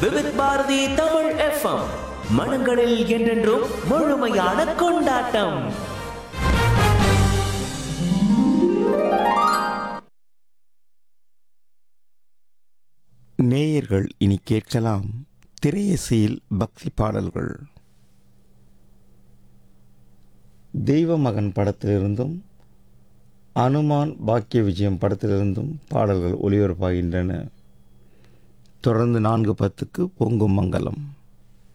Vividh Bharathi Tamil FM மனங்களில் என்றென்றும் முழுமையான கொண்டாட்டம் நேயர்கள் இனி கேட்கலாம் திரையிசையில் பக்தி பாடல்கள் தெய்வ மகன் படத்திலிருந்தும் அனுமான் பாக்கிய விஜயம் படத்திலிருந்தும் பாடல்கள் ஒளிபரப்பாகின்றன தொடர்ந்து நான்கு பத்துக்கு பொங்கும் மங்கலம்